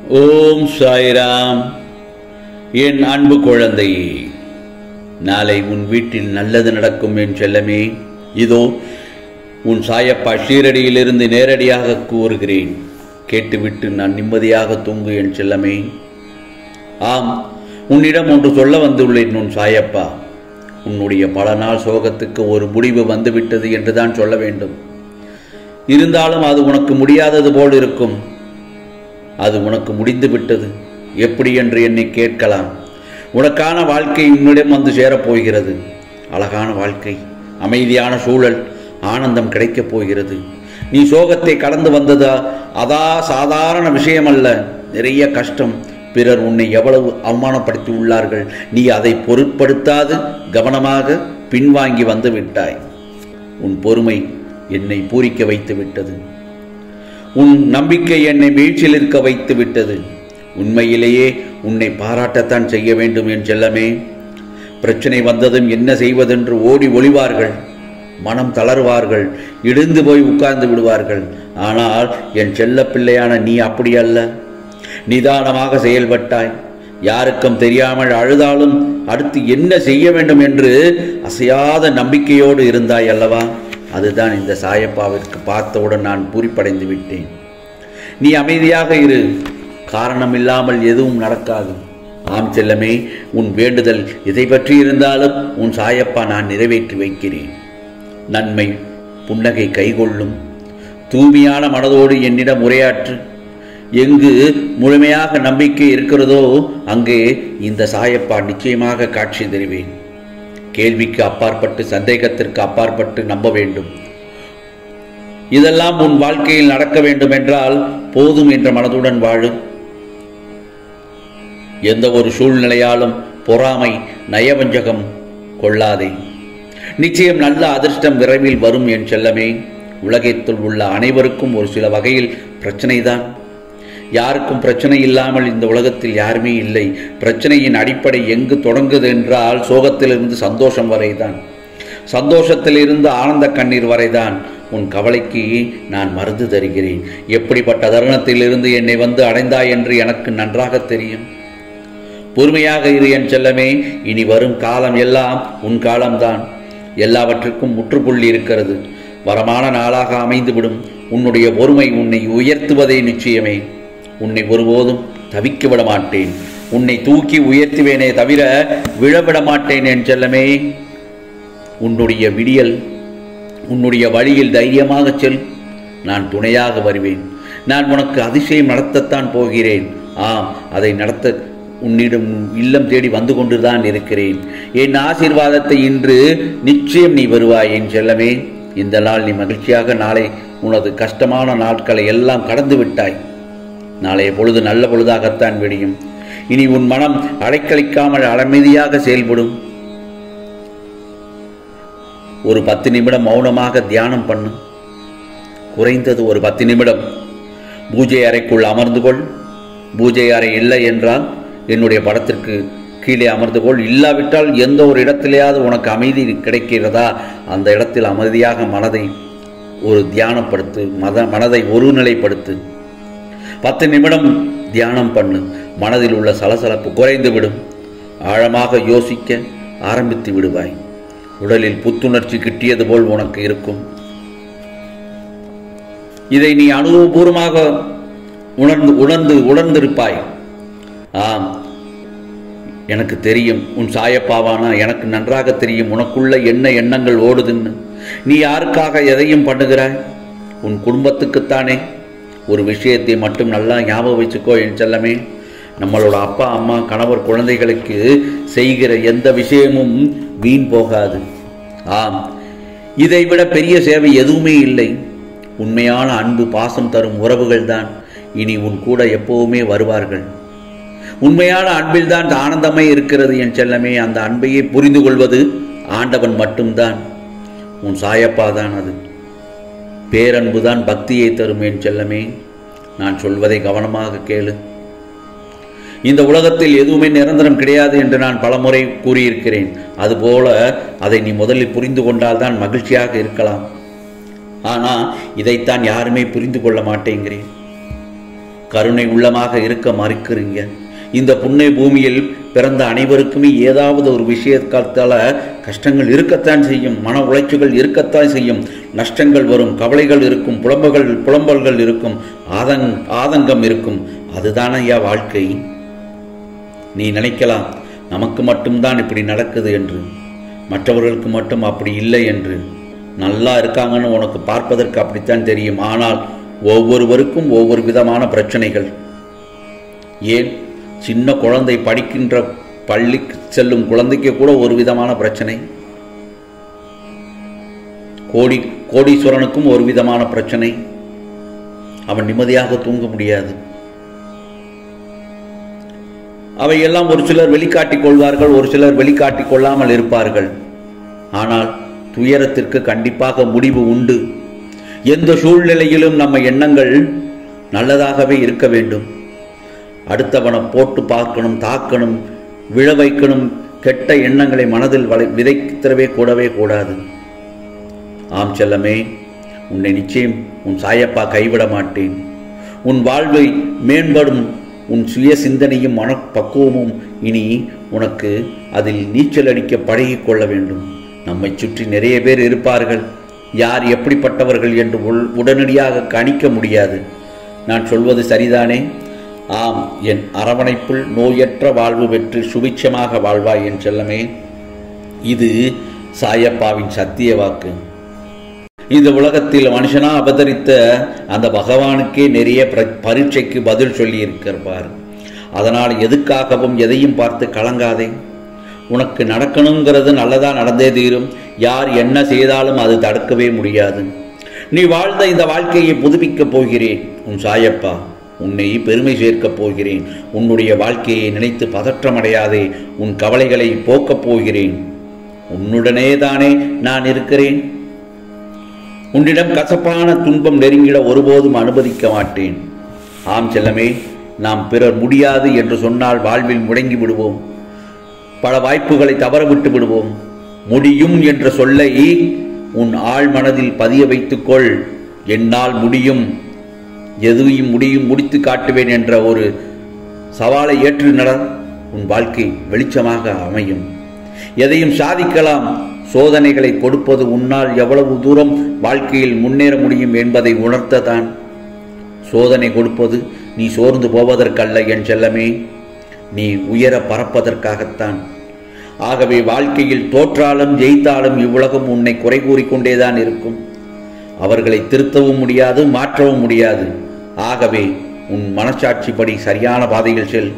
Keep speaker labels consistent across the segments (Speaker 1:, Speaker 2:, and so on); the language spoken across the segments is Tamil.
Speaker 1: ஓம் சாய்ராம் என் அன்பு குழந்தையே நாளை உன் வீட்டில் நல்லது நடக்கும் என் செல்லமே இதோ உன் சாயப்பா ஷீரடியிலிருந்து நேரடியாக கூறுகிறேன் கேட்டுவிட்டு நான் நிம்மதியாக தூங்கு என் செல்லமே ஆம் உன்னிடம் ஒன்று சொல்ல வந்துள்ளேன் உன் சாயப்பா உன்னுடைய பல நாள் சோகத்துக்கு ஒரு முடிவு வந்துவிட்டது என்றுதான் சொல்ல வேண்டும் இருந்தாலும் அது உனக்கு முடியாதது போல் இருக்கும் அது உனக்கு முடிந்து விட்டது எப்படி என்று என்னை கேட்கலாம் உனக்கான வாழ்க்கை உன்னிடம் வந்து சேரப்போகிறது அழகான வாழ்க்கை அமைதியான சூழல் ஆனந்தம் கிடைக்கப் போகிறது நீ சோகத்தை கடந்து வந்ததா அதா சாதாரண விஷயம் அல்ல நிறைய கஷ்டம் பிறர் உன்னை எவ்வளவு அவமானப்படுத்தி உள்ளார்கள் நீ அதை பொருட்படுத்தாது கவனமாக பின்வாங்கி வந்து விட்டாய் உன் பொறுமை என்னை பூரிக்க வைத்து விட்டது உன் நம்பிக்கை என்னை வீழ்ச்சியில் இருக்க வைத்து விட்டது உண்மையிலேயே உன்னை பாராட்டத்தான் செய்ய வேண்டும் என் செல்லமே பிரச்சனை வந்ததும் என்ன செய்வதென்று ஓடி ஒளிவார்கள் மனம் தளர்வார்கள் இடிந்து போய் உட்கார்ந்து விடுவார்கள் ஆனால் என் செல்ல பிள்ளையான நீ அப்படி அல்ல நிதானமாக செயல்பட்டாய் யாருக்கும் தெரியாமல் அழுதாலும் அடுத்து என்ன செய்ய வேண்டும் என்று அசையாத நம்பிக்கையோடு இருந்தாய் அல்லவா அதுதான் இந்த சாயப்பாவிற்கு பார்த்தவுடன் நான் பூரிப்படைந்து விட்டேன் நீ அமைதியாக இரு காரணம் இல்லாமல் எதுவும் நடக்காது ஆம் செல்லமே உன் வேண்டுதல் இதை பற்றி இருந்தாலும் உன் சாயப்பா நான் நிறைவேற்றி வைக்கிறேன் நன்மை புன்னகை கைகொள்ளும் தூய்மையான மனதோடு என்னிடம் உரையாற்று எங்கு முழுமையாக நம்பிக்கை இருக்கிறதோ அங்கே இந்த சாயப்பா நிச்சயமாக காட்சி தருவேன் கேள்விக்கு அப்பாற்பட்டு சந்தேகத்திற்கு அப்பாற்பட்டு நம்ப வேண்டும் இதெல்லாம் உன் வாழ்க்கையில் நடக்க வேண்டும் என்றால் போதும் என்ற மனதுடன் வாழு எந்த ஒரு சூழ்நிலையாலும் பொறாமை நயவஞ்சகம் கொள்ளாதே நிச்சயம் நல்ல அதிர்ஷ்டம் விரைவில் வரும் என் செல்லமே உலகத்தில் உள்ள அனைவருக்கும் ஒரு சில வகையில் பிரச்சனைதான் யாருக்கும் பிரச்சனை இல்லாமல் இந்த உலகத்தில் யாருமே இல்லை பிரச்சனையின் அடிப்படை எங்கு தொடங்குது என்றால் சோகத்திலிருந்து சந்தோஷம் வரைதான் சந்தோஷத்திலிருந்து ஆனந்த கண்ணீர் வரைதான் உன் கவலைக்கு நான் மருந்து தருகிறேன் எப்படிப்பட்ட தருணத்திலிருந்து என்னை வந்து அடைந்தாய் என்று எனக்கு நன்றாக தெரியும் பொறுமையாக இரு என் செல்லமே இனி வரும் காலம் எல்லாம் உன் காலம்தான் எல்லாவற்றுக்கும் முற்றுப்புள்ளி இருக்கிறது வரமான நாளாக அமைந்துவிடும் உன்னுடைய பொறுமை உன்னை உயர்த்துவதே நிச்சயமே உன்னை ஒருபோதும் தவிக்க விட மாட்டேன் உன்னை தூக்கி உயர்த்துவேனே தவிர விழவிட மாட்டேன் என் செல்லமே உன்னுடைய விடியல் உன்னுடைய வழியில் தைரியமாக செல் நான் துணையாக வருவேன் நான் உனக்கு அதிசயம் நடத்தத்தான் போகிறேன் ஆம் அதை நடத்த உன்னிடம் இல்லம் தேடி வந்து கொண்டுதான் இருக்கிறேன் என் ஆசீர்வாதத்தை இன்று நிச்சயம் நீ வருவாய் என் செல்லமே இந்த நாள் நீ மகிழ்ச்சியாக நாளை உனது கஷ்டமான நாட்களை எல்லாம் கடந்து விட்டாய் நாளைய பொழுது நல்ல பொழுதாகத்தான் விடியும் இனி உன் மனம் அடைக்கழிக்காமல் அமைதியாக செயல்படும் ஒரு பத்து நிமிடம் மௌனமாக தியானம் பண்ணு குறைந்தது ஒரு பத்து நிமிடம் பூஜை அறைக்குள் அமர்ந்து கொள் பூஜை அறை இல்லை என்றால் என்னுடைய படத்திற்கு கீழே அமர்ந்து கொள் இல்லாவிட்டால் எந்த ஒரு இடத்திலேயாவது உனக்கு அமைதி கிடைக்கிறதா அந்த இடத்தில் அமைதியாக மனதை ஒரு தியானப்படுத்து மத மனதை ஒருநிலைப்படுத்து பத்து நிமிடம் தியானம் பண்ணு மனதில் உள்ள சலசலப்பு குறைந்து விடும் ஆழமாக யோசிக்க ஆரம்பித்து விடுவாய் உடலில் புத்துணர்ச்சி கிட்டியது போல் உனக்கு இருக்கும் இதை நீ அனுபவபூர்வமாக உணர்ந்து உணர்ந்து உணர்ந்திருப்பாய் ஆம் எனக்கு தெரியும் உன் சாயப்பாவானா எனக்கு நன்றாக தெரியும் உனக்குள்ள என்ன எண்ணங்கள் ஓடுதுன்னு நீ யாருக்காக எதையும் பண்ணுகிறாய் உன் குடும்பத்துக்குத்தானே ஒரு விஷயத்தை மட்டும் நல்லா ஞாபகம் வச்சுக்கோ என் செல்லமே நம்மளோட அப்பா அம்மா கணவர் குழந்தைகளுக்கு செய்கிற எந்த விஷயமும் வீண் போகாது ஆம் இதைவிட பெரிய சேவை எதுவுமே இல்லை உண்மையான அன்பு பாசம் தரும் உறவுகள் தான் இனி உன் கூட எப்பவுமே வருவார்கள் உண்மையான அன்பில்தான் ஆனந்தமே இருக்கிறது என் செல்லமே அந்த அன்பையே புரிந்து கொள்வது ஆண்டவன் மட்டும்தான் உன் சாயப்பா தான் அது பேரன்பு தான் பக்தியை தரும் என் செல்லமே நான் சொல்வதை கவனமாக கேளு இந்த உலகத்தில் எதுவுமே நிரந்தரம் கிடையாது என்று நான் பலமுறை கூறியிருக்கிறேன் அதுபோல அதை நீ முதலில் புரிந்து கொண்டால்தான் மகிழ்ச்சியாக இருக்கலாம் ஆனால் இதைத்தான் யாருமே புரிந்து கொள்ள மாட்டேங்கிறேன் கருணை உள்ளமாக இருக்க மறுக்கிறீங்க இந்த புண்ணிய பூமியில் பிறந்த அனைவருக்குமே ஏதாவது ஒரு விஷயத்தால கஷ்டங்கள் இருக்கத்தான் செய்யும் மன உளைச்சல்கள் இருக்கத்தான் செய்யும் நஷ்டங்கள் வரும் கவலைகள் இருக்கும் புலம்புகள் புலம்பல்கள் இருக்கும் ஆதங் ஆதங்கம் இருக்கும் அதுதான ஐயா வாழ்க்கை நீ நினைக்கலாம் நமக்கு மட்டும்தான் இப்படி நடக்குது என்று மற்றவர்களுக்கு மட்டும் அப்படி இல்லை என்று நல்லா இருக்காங்கன்னு உனக்கு பார்ப்பதற்கு அப்படித்தான் தெரியும் ஆனால் ஒவ்வொருவருக்கும் ஒவ்வொரு விதமான பிரச்சனைகள் ஏன் சின்ன குழந்தை படிக்கின்ற பள்ளிக்கு செல்லும் குழந்தைக்கு கூட ஒரு விதமான பிரச்சனை கோடி கோடீஸ்வரனுக்கும் ஒரு விதமான பிரச்சனை அவன் நிம்மதியாக தூங்க முடியாது அவையெல்லாம் ஒரு சிலர் வெளிக்காட்டிக் கொள்வார்கள் ஒரு சிலர் வெளிக்காட்டிக் கொள்ளாமல் இருப்பார்கள் ஆனால் துயரத்திற்கு கண்டிப்பாக முடிவு உண்டு எந்த சூழ்நிலையிலும் நம்ம எண்ணங்கள் நல்லதாகவே இருக்க வேண்டும் அடுத்தவனை போட்டு பார்க்கணும் தாக்கணும் விழ வைக்கணும் கெட்ட எண்ணங்களை மனதில் வளை விதைத்திடவே கூடவே கூடாது ஆம் செல்லமே உன்னை நிச்சயம் உன் சாயப்பா கைவிட மாட்டேன் உன் வாழ்வை மேம்படும் உன் சுய சிந்தனையும் மனப்பக்குவமும் இனி உனக்கு அதில் நீச்சல் அடிக்க பழகிக் கொள்ள வேண்டும் நம்மை சுற்றி நிறைய பேர் இருப்பார்கள் யார் எப்படிப்பட்டவர்கள் என்று உள்- உடனடியாக கணிக்க முடியாது நான் சொல்வது சரிதானே ஆம் என் அரவணைப்புள் நோயற்ற வாழ்வு பெற்று சுபிட்சமாக வாழ்வாய் என் செல்லமே இது சாயப்பாவின் சத்திய வாக்கு இந்த உலகத்தில் மனுஷனா அவதரித்த அந்த பகவானுக்கே நிறைய பிர- பரீட்சைக்கு பதில் சொல்லி இருக்கிறார் அதனால் எதுக்காகவும் எதையும் பார்த்து கலங்காதே உனக்கு நடக்கணுங்கிறது நல்லதா நடந்தே தீரும் யார் என்ன செய்தாலும் அது தடுக்கவே முடியாது நீ வாழ்ந்த இந்த வாழ்க்கையை புதுப்பிக்கப் போகிறேன் உன் சாயப்பா உன்னை பெருமை சேர்க்கப் போகிறேன் உன்னுடைய வாழ்க்கையை நினைத்து பதற்றமடையாதே உன் கவலைகளை போக்கப் போகிறேன் உன்னுடனே தானே நான் இருக்கிறேன் உன்னிடம் கசப்பான துன்பம் நெருங்கிட ஒருபோதும் அனுமதிக்க மாட்டேன் ஆம் செல்லமே நாம் பிறர் முடியாது என்று சொன்னால் வாழ்வில் முடங்கி விடுவோம் பல வாய்ப்புகளை தவற விட்டு விடுவோம் முடியும் என்ற சொல்லை உன் ஆழ் மனதில் பதிய வைத்துக்கொள் என்னால் முடியும் எதுவும் முடியும் முடித்து காட்டுவேன் என்ற ஒரு சவாலை ஏற்று நட உன் வாழ்க்கை வெளிச்சமாக அமையும் எதையும் சாதிக்கலாம் சோதனைகளை கொடுப்பது உன்னால் எவ்வளவு தூரம் வாழ்க்கையில் முன்னேற முடியும் என்பதை உணர்த்ததான் சோதனை கொடுப்பது நீ சோர்ந்து போவதற்கல்ல என் செல்லமே நீ உயர பறப்பதற்காகத்தான் ஆகவே வாழ்க்கையில் தோற்றாலும் ஜெயித்தாலும் இவ்வுலகம் உன்னை குறை கூறிக்கொண்டேதான் இருக்கும் அவர்களை திருத்தவும் முடியாது மாற்றவும் முடியாது ஆகவே உன் மனசாட்சிப்படி சரியான பாதையில் செல்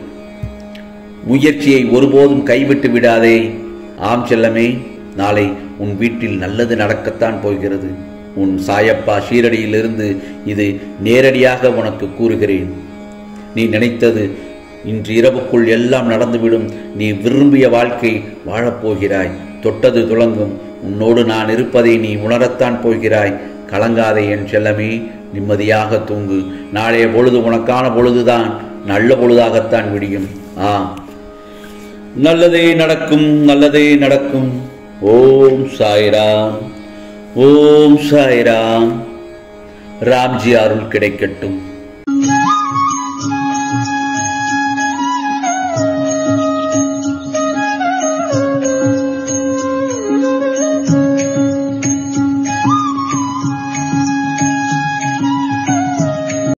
Speaker 1: முயற்சியை ஒருபோதும் கைவிட்டு விடாதே ஆம் செல்லமே நாளை உன் வீட்டில் நல்லது நடக்கத்தான் போகிறது உன் சாயப்பா ஷீரடியிலிருந்து இது நேரடியாக உனக்கு கூறுகிறேன் நீ நினைத்தது இன்று இரவுக்குள் எல்லாம் நடந்துவிடும் நீ விரும்பிய வாழ்க்கை வாழப்போகிறாய் தொட்டது துளங்கும் உன்னோடு நான் இருப்பதை நீ உணரத்தான் போகிறாய் கலங்காதே என் செல்லமே நிம்மதியாக தூங்கு நாளைய பொழுது உனக்கான பொழுதுதான் நல்ல பொழுதாகத்தான் விடியும் ஆ நல்லதே நடக்கும் நல்லதே நடக்கும் ஓம் சாய்ராம் ஓம் சாய்ராம் ராம்ஜி அருள் கிடைக்கட்டும்